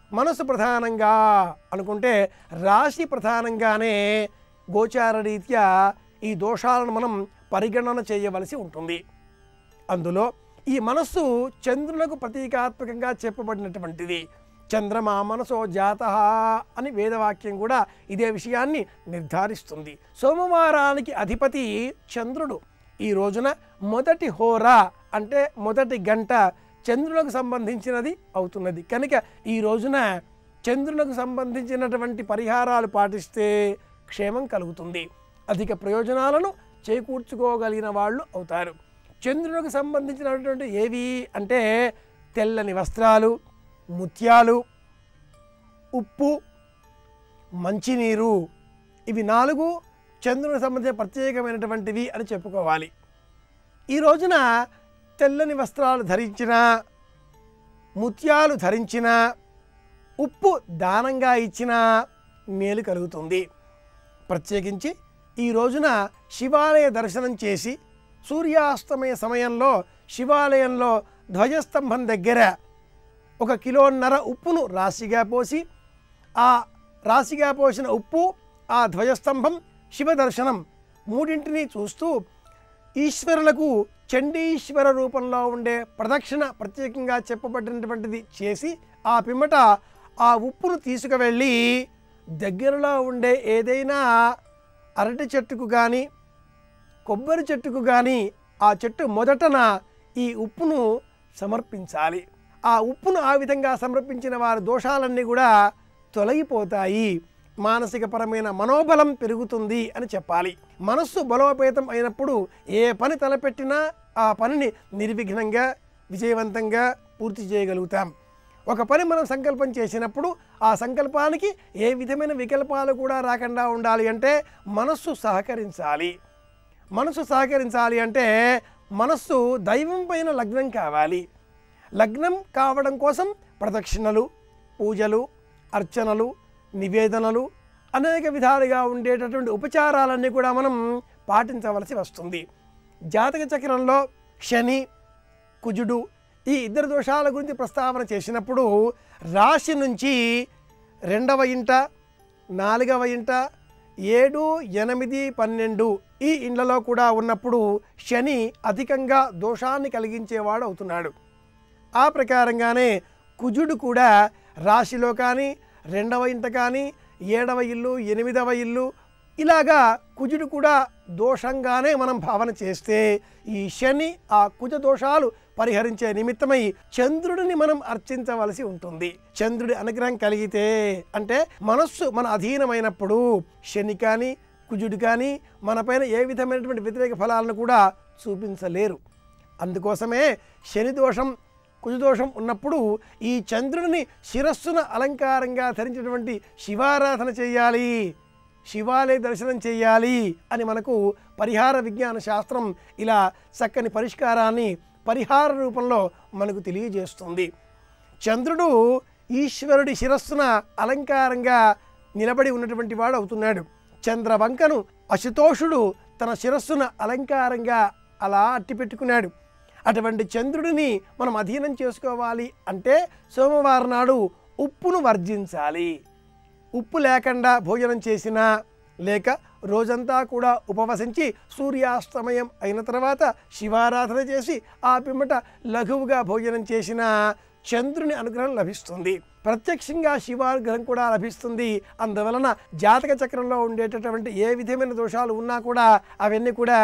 మనసు ప్రధానంగా అనుకుంటే రాశి ప్రధానంగానే గోచార రీత్యా ఈ దోషాలను మనం పరిగణన చేయవలసి ఉంటుంది అందులో ఈ మనస్సు చంద్రులకు ప్రతీకాత్మకంగా చెప్పబడినటువంటిది చంద్రమా మనసో జాత అని వేదవాక్యం కూడా ఇదే విషయాన్ని నిర్ధారిస్తుంది సోమవారానికి అధిపతి చంద్రుడు ఈ రోజున మొదటి హోరా అంటే మొదటి గంట చంద్రులకు సంబంధించినది అవుతున్నది కనుక ఈ రోజున చంద్రులకు సంబంధించినటువంటి పరిహారాలు పాటిస్తే క్షేమం కలుగుతుంది అధిక ప్రయోజనాలను చేకూర్చుకోగలిగిన వాళ్ళు అవుతారు చంద్రునికి సంబంధించినటువంటి ఏవి అంటే తెల్లని వస్త్రాలు ముత్యాలు ఉప్పు మంచినీరు ఇవి నాలుగు చంద్రునికి సంబంధించిన ప్రత్యేకమైనటువంటివి అని చెప్పుకోవాలి ఈ రోజున తెల్లని వస్త్రాలు ధరించిన ముత్యాలు ధరించిన ఉప్పు దానంగా ఇచ్చిన మేలు కలుగుతుంది ప్రత్యేకించి ఈ రోజున శివాలయ దర్శనం చేసి సూర్యాస్తమయ సమయంలో శివాలయంలో ధ్వజస్తంభం దగ్గర ఒక కిలోన్నర ఉప్పును రాశిగా పోసి ఆ రాశిగా పోసిన ఉప్పు ఆ ధ్వజస్తంభం శివ దర్శనం మూడింటిని చూస్తూ ఈశ్వరులకు చండీశ్వర రూపంలో ఉండే ప్రదక్షిణ ప్రత్యేకంగా చెప్పబడినటువంటిది చేసి ఆ పిమ్మట ఆ ఉప్పును తీసుకువెళ్ళి దగ్గరలో ఉండే ఏదైనా అరటి చెట్టుకు కానీ కొబ్బరి చెట్టుకు కానీ ఆ చెట్టు మొదటన ఈ ఉప్పును సమర్పించాలి ఆ ఉప్పును ఆ విధంగా సమర్పించిన వారి దోషాలన్నీ కూడా తొలగిపోతాయి మానసిక పరమైన మనోబలం పెరుగుతుంది అని చెప్పాలి మనస్సు బలోపేతం అయినప్పుడు ఏ పని తలపెట్టినా ఆ పనిని నిర్విఘ్నంగా విజయవంతంగా పూర్తి చేయగలుగుతాం ఒక పని మనం సంకల్పం చేసినప్పుడు ఆ సంకల్పానికి ఏ విధమైన వికల్పాలు కూడా రాకుండా ఉండాలి అంటే మనస్సు సహకరించాలి మనసు సహకరించాలి అంటే మనస్సు దైవం పైన లగ్నం కావాలి లగ్నం కావడం కోసం ప్రదక్షిణలు పూజలు అర్చనలు నివేదనలు అనేక విధాలుగా ఉండేటటువంటి ఉపచారాలన్నీ కూడా మనం పాటించవలసి వస్తుంది జాతక చక్రంలో శని కుజుడు ఈ ఇద్దరు దోషాల గురించి ప్రస్తావన చేసినప్పుడు రాశి నుంచి రెండవ ఇంట నాలుగవ ఇంట ఏడు ఎనిమిది పన్నెండు ఈ ఇండ్లలో కూడా ఉన్నప్పుడు శని అధికంగా దోషాన్ని కలిగించేవాడు అవుతున్నాడు ఆ ప్రకారంగానే కుజుడు కూడా రాశిలో కానీ రెండవ ఇంట కానీ ఏడవ ఇల్లు ఎనిమిదవ ఇల్లు ఇలాగా కుజుడు కూడా దోషంగానే మనం భావన చేస్తే ఈ శని ఆ కుజ దోషాలు పరిహరించే నిమిత్తమై చంద్రుడిని మనం అర్చించవలసి ఉంటుంది చంద్రుడి అనుగ్రహం కలిగితే అంటే మనస్సు మన అధీనమైనప్పుడు శని కానీ కుజుడు కానీ మనపైన ఏ విధమైనటువంటి వ్యతిరేక ఫలాలను కూడా చూపించలేరు అందుకోసమే శని దోషం కుజదోషం ఉన్నప్పుడు ఈ చంద్రుడిని శిరస్సున అలంకారంగా ధరించినటువంటి శివారాధన చేయాలి శివాలయ దర్శనం చేయాలి అని మనకు పరిహార విజ్ఞాన శాస్త్రం ఇలా చక్కని పరిష్కారాన్ని పరిహార రూపంలో మనకు తెలియజేస్తుంది చంద్రుడు ఈశ్వరుడి శిరస్సున అలంకారంగా నిలబడి ఉన్నటువంటి వాడు అవుతున్నాడు చంద్రవంకను అశుతోషుడు తన శిరస్సున అలంకారంగా అలా అట్టిపెట్టుకున్నాడు అటువంటి చంద్రుడిని మనం అధీనం చేసుకోవాలి అంటే సోమవారం నాడు ఉప్పును వర్జించాలి ఉప్పు లేకుండా భోజనం చేసినా లేక రోజంతా కూడా ఉపవసించి సూర్యాస్తమయం అయిన తర్వాత శివారాధన చేసి ఆ పిమ్మట లఘువుగా భోజనం చేసిన చంద్రుని అనుగ్రహం లభిస్తుంది ప్రత్యక్షంగా శివానుగ్రహం కూడా లభిస్తుంది అందువలన జాతక చక్రంలో ఉండేటటువంటి ఏ విధమైన దోషాలు ఉన్నా కూడా అవన్నీ కూడా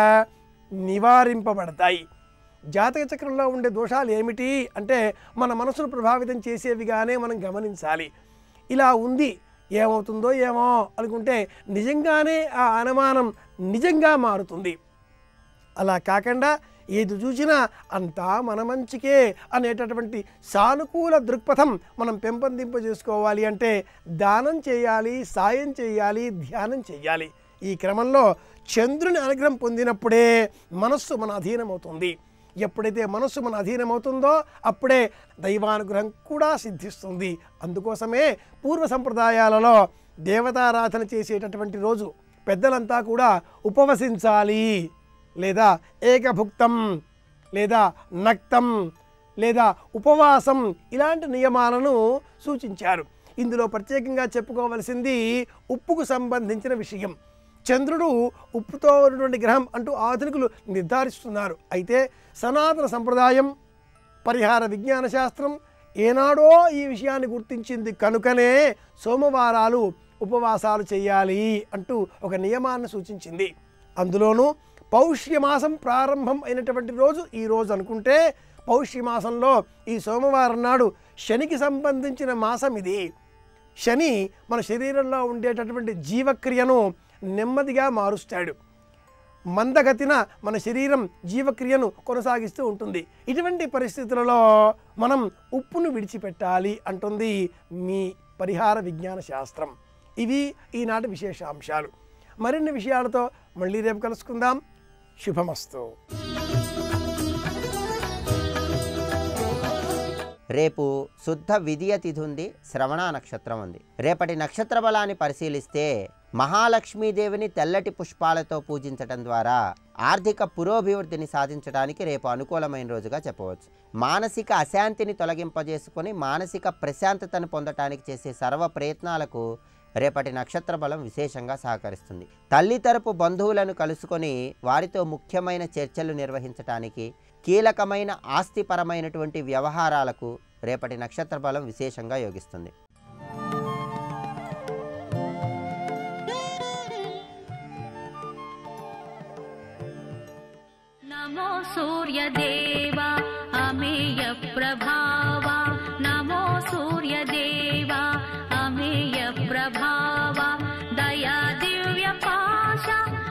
నివారింపబడతాయి జాతక చక్రంలో ఉండే దోషాలు ఏమిటి అంటే మన మనసును ప్రభావితం చేసేవిగానే మనం గమనించాలి ఇలా ఉంది ఏమవుతుందో ఏమో అనుకుంటే నిజంగానే ఆ అనుమానం నిజంగా మారుతుంది అలా కాకుండా ఏది చూసినా అంతా మన మంచికే అనేటటువంటి సానుకూల దృక్పథం మనం పెంపొందింపజేసుకోవాలి అంటే దానం చేయాలి సాయం చేయాలి ధ్యానం చేయాలి ఈ క్రమంలో చంద్రుని అనుగ్రహం పొందినప్పుడే మనస్సు మన అధీనమవుతుంది ఎప్పుడైతే మనస్సు మన అధీనమవుతుందో అప్పుడే దైవానుగ్రహం కూడా సిద్ధిస్తుంది అందుకోసమే పూర్వ సంప్రదాయాలలో దేవతారాధన చేసేటటువంటి రోజు పెద్దలంతా కూడా ఉపవసించాలి లేదా ఏకభుక్తం లేదా నక్తం లేదా ఉపవాసం ఇలాంటి నియమాలను సూచించారు ఇందులో ప్రత్యేకంగా చెప్పుకోవలసింది ఉప్పుకు సంబంధించిన విషయం చంద్రుడు ఉప్పుతో ఉన్నటువంటి గ్రహం అంటూ ఆధునికులు నిర్ధారిస్తున్నారు అయితే సనాతన సంప్రదాయం పరిహార విజ్ఞాన శాస్త్రం ఏనాడో ఈ విషయాన్ని గుర్తించింది కనుకనే సోమవారాలు ఉపవాసాలు చేయాలి అంటూ ఒక నియమాన్ని సూచించింది అందులోనూ పౌష్యమాసం ప్రారంభం అయినటువంటి రోజు ఈ రోజు అనుకుంటే పౌష్యమాసంలో ఈ సోమవారం నాడు శనికి సంబంధించిన మాసం ఇది శని మన శరీరంలో ఉండేటటువంటి జీవక్రియను నెమ్మదిగా మారుస్తాడు మందగతిన మన శరీరం జీవక్రియను కొనసాగిస్తూ ఉంటుంది ఇటువంటి పరిస్థితులలో మనం ఉప్పును విడిచిపెట్టాలి అంటుంది మీ పరిహార విజ్ఞాన శాస్త్రం ఇవి ఈనాటి విశేషాంశాలు మరిన్ని విషయాలతో మళ్ళీ రేపు కలుసుకుందాం శుభమస్తు రేపు శుద్ధ విధియ తిథి ఉంది శ్రవణ నక్షత్రం ఉంది రేపటి నక్షత్ర బలాన్ని పరిశీలిస్తే మహాలక్ష్మీదేవిని తెల్లటి పుష్పాలతో పూజించటం ద్వారా ఆర్థిక పురోభివృద్ధిని సాధించడానికి రేపు అనుకూలమైన రోజుగా చెప్పవచ్చు మానసిక అశాంతిని తొలగింపజేసుకొని మానసిక ప్రశాంతతను పొందటానికి చేసే సర్వ ప్రయత్నాలకు రేపటి నక్షత్ర బలం విశేషంగా సహకరిస్తుంది తల్లి తరపు బంధువులను కలుసుకొని వారితో ముఖ్యమైన చర్చలు నిర్వహించటానికి కీలకమైన ఆస్తిపరమైనటువంటి వ్యవహారాలకు రేపటి నక్షత్ర బలం విశేషంగా యోగిస్తుంది नमो सूर्यदेवा अमेयप्रभावा नमो सूर्यदेवा अमेयप्रभावा दया दिव्यपाश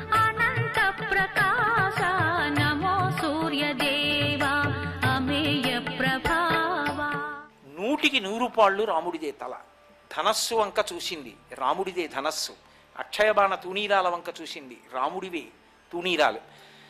अनन्तप्रकाश नमो सूर्यदेवा अमेयप्रभावा నూటికి నూరు పాళ్ళు రాముడిదే తల ధనస్సు వంక చూసింది రాముడిదే ధనస్సు అక్షయబాణ తూణీరాల వంక చూసింది రాముడివే తూణీరాలు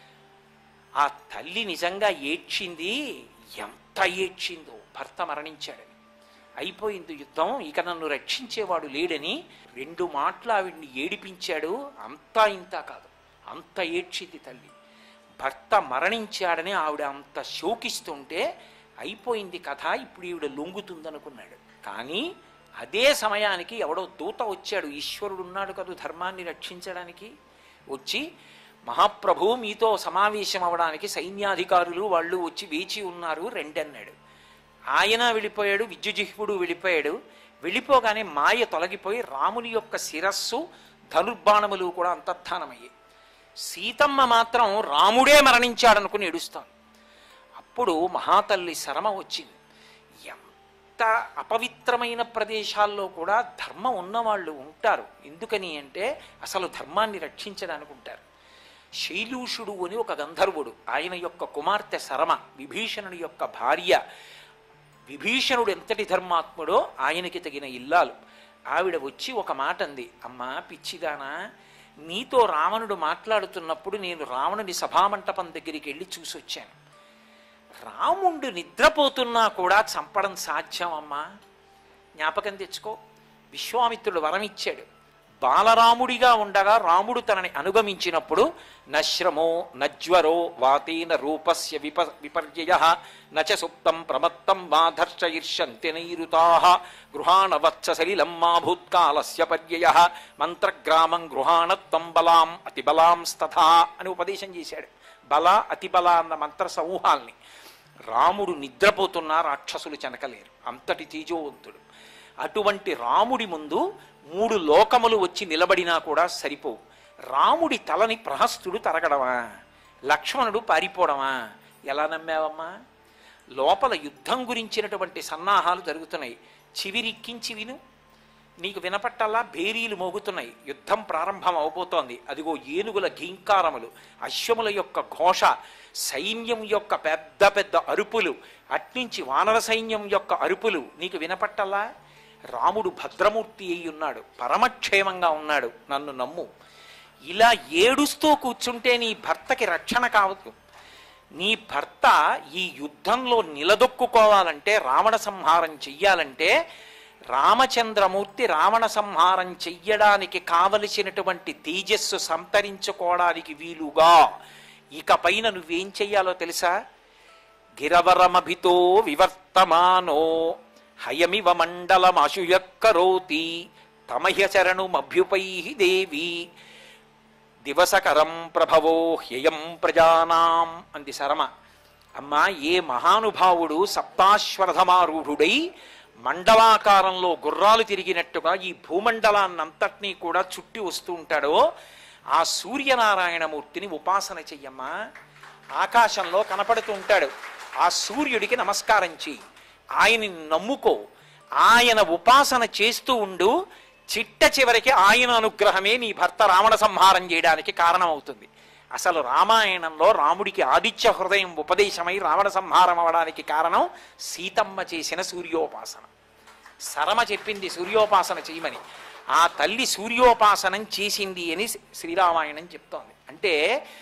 ఆ తల్లి నిజంగా ఏడ్చింది ఎంత ఏడ్చిందో భర్త మరణించాడని అయిపోయింది యుద్ధం ఇక నన్ను రక్షించేవాడు లేడని రెండు మాటలు ఆవిడ్ని ఏడిపించాడు అంతా ఇంత కాదు అంత ఏడ్చింది తల్లి భర్త మరణించాడని ఆవిడ అంత శోకిస్తుంటే అయిపోయింది కథ ఇప్పుడు ఈవిడ లొంగుతుందనుకున్నాడు కానీ అదే సమయానికి ఎవడో దూత వచ్చాడు ఈశ్వరుడు ఉన్నాడు కదా ధర్మాన్ని రక్షించడానికి వచ్చి మహాప్రభు మీతో సమావేశం అవడానికి సైన్యాధికారులు వాళ్ళు వచ్చి వేచి ఉన్నారు రెండన్నాడు ఆయన వెళ్ళిపోయాడు విద్యుజిహ్వుడు వెళ్ళిపోయాడు వెళ్ళిపోగానే మాయ తొలగిపోయి రాముని యొక్క శిరస్సు ధనుర్బాణములు కూడా అంతర్ధానమయ్యాయి సీతమ్మ మాత్రం రాముడే మరణించాడనుకుని ఏడుస్తాను అప్పుడు మహాతల్లి శరమ వచ్చింది ఎంత అపవిత్రమైన ప్రదేశాల్లో కూడా ధర్మం ఉన్నవాళ్ళు ఉంటారు ఎందుకని అంటే అసలు ధర్మాన్ని రక్షించడానికి ఉంటారు శైలూషుడు అని ఒక గంధర్వుడు ఆయన యొక్క కుమార్తె శరమ విభీషణుడి యొక్క భార్య విభీషణుడు ఎంతటి ధర్మాత్ముడో ఆయనకి తగిన ఇల్లాలు ఆవిడ వచ్చి ఒక మాట అంది అమ్మా పిచ్చిదానా నీతో రావణుడు మాట్లాడుతున్నప్పుడు నేను రావణుని సభామంటపం దగ్గరికి వెళ్ళి చూసొచ్చాను రాముడు నిద్రపోతున్నా కూడా చంపడం సాధ్యం అమ్మా జ్ఞాపకం తెచ్చుకో విశ్వామిత్రుడు వరం ఇచ్చాడు బాలరాముడిగా ఉండగా రాముడు తనని అనుగమించినప్పుడు నశ్రమో నజ్వరో వాతేన రూపస్య విప విపర్యయ నచ సుప్తం ప్రమత్తం వా ధర్షయిర్షంతి నైరుతా గృహాణ వత్స సలిలం మా భూత్కాలస్య పర్యయ మంత్రగ్రామం గృహాణత్వం బలాం అతిబలాం స్తథా అని ఉపదేశం చేశాడు బల అతిబల అన్న మంత్ర సమూహాల్ని రాముడు నిద్రపోతున్నా రాక్షసులు చెనకలేరు అంతటి తేజోవంతుడు అటువంటి రాముడి ముందు మూడు లోకములు వచ్చి నిలబడినా కూడా సరిపోవు రాముడి తలని ప్రహస్తుడు తరగడమా లక్ష్మణుడు పారిపోవడమా ఎలా నమ్మావమ్మా లోపల యుద్ధం గురించినటువంటి సన్నాహాలు జరుగుతున్నాయి చివిరిక్కించి విను నీకు వినపట్టల్లా భేరీలు మోగుతున్నాయి యుద్ధం ప్రారంభం అవబోతోంది అదిగో ఏనుగుల ఘీంకారములు అశ్వముల యొక్క ఘోష సైన్యం యొక్క పెద్ద పెద్ద అరుపులు అట్నుంచి వానర సైన్యం యొక్క అరుపులు నీకు వినపట్టల్లా రాముడు భద్రమూర్తి అయి ఉన్నాడు పరమక్షేమంగా ఉన్నాడు నన్ను నమ్ము ఇలా ఏడుస్తూ కూర్చుంటే నీ భర్తకి రక్షణ కావద్దు నీ భర్త ఈ యుద్ధంలో నిలదొక్కుకోవాలంటే రావణ సంహారం చెయ్యాలంటే రామచంద్రమూర్తి రావణ సంహారం చెయ్యడానికి కావలసినటువంటి తేజస్సు సంతరించుకోవడానికి వీలుగా ఇక పైన నువ్వేం చెయ్యాలో తెలుసా గిరవరమభితో వివర్తమానో హయమివ మండలమశుయక్కరోతి తమహ్య చరణుమభ్యుపై దేవి దివసకరం ప్రభవో హ్యయం ప్రజానాం అంది శరమ అమ్మా ఏ మహానుభావుడు సప్తాశ్వరథమారూఢుడై మండలాకారంలో గుర్రాలు తిరిగినట్టుగా ఈ భూమండలాన్నంతటినీ కూడా చుట్టి వస్తూ ఉంటాడో ఆ సూర్యనారాయణమూర్తిని ఉపాసన చెయ్యమ్మా ఆకాశంలో కనపడుతూ ఉంటాడు ఆ సూర్యుడికి నమస్కారం చెయ్యి ఆయన్ని నమ్ముకో ఆయన ఉపాసన చేస్తూ ఉండు చిట్ట చివరికి ఆయన అనుగ్రహమే నీ భర్త రావణ సంహారం చేయడానికి కారణమవుతుంది అసలు రామాయణంలో రాముడికి ఆదిత్య హృదయం ఉపదేశమై రావణ సంహారం అవడానికి కారణం సీతమ్మ చేసిన సూర్యోపాసన సరమ చెప్పింది సూర్యోపాసన చేయమని ఆ తల్లి సూర్యోపాసనం చేసింది అని శ్రీరామాయణం చెప్తోంది అంటే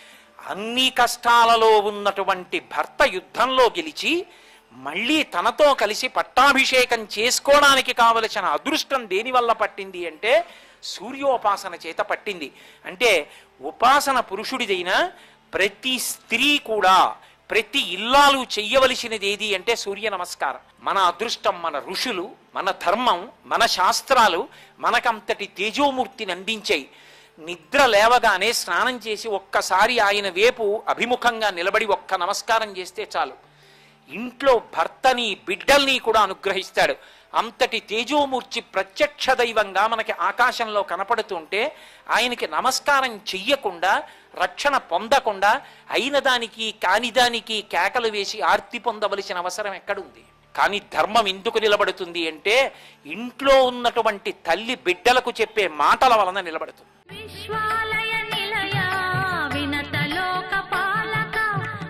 అన్ని కష్టాలలో ఉన్నటువంటి భర్త యుద్ధంలో గెలిచి మళ్ళీ తనతో కలిసి పట్టాభిషేకం చేసుకోవడానికి కావలసిన అదృష్టం దేనివల్ల పట్టింది అంటే సూర్యోపాసన చేత పట్టింది అంటే ఉపాసన పురుషుడిదైనా ప్రతి స్త్రీ కూడా ప్రతి ఇల్లాలు చెయ్యవలసినది ఏది అంటే సూర్య నమస్కారం మన అదృష్టం మన ఋషులు మన ధర్మం మన శాస్త్రాలు మనకంతటి తేజోమూర్తిని అందించాయి నిద్ర లేవగానే స్నానం చేసి ఒక్కసారి ఆయన వేపు అభిముఖంగా నిలబడి ఒక్క నమస్కారం చేస్తే చాలు ఇంట్లో భర్తని బిడ్డల్ని కూడా అనుగ్రహిస్తాడు అంతటి తేజోమూర్తి ప్రత్యక్ష దైవంగా మనకి ఆకాశంలో కనపడుతుంటే ఆయనకి నమస్కారం చెయ్యకుండా రక్షణ పొందకుండా అయిన దానికి కాని దానికి కేకలు వేసి ఆర్తి పొందవలసిన అవసరం ఎక్కడుంది కానీ ధర్మం ఎందుకు నిలబడుతుంది అంటే ఇంట్లో ఉన్నటువంటి తల్లి బిడ్డలకు చెప్పే మాటల వలన నిలబడుతుంది విశ్వాలయ నిలయ వినత లోక పాలక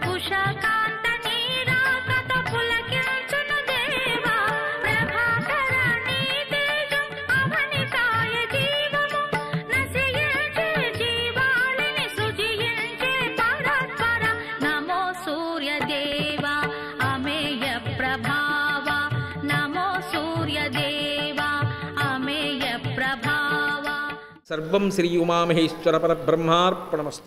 ఉషకాంత నీరాకత పులకించును దేవా ప్రభాకర నీ తేజం అవనికాయ జీవము నశించే జీవాళిని సుజించే పరస్పర నమో సూర్యదేవా అమేయ ప్రభావ నమో సూర్యదేవా అమేయ ప్రభావ సర్వం శ్రీ ఉమామహేశ్వర పరబ్రహ్మార్పణమస్తు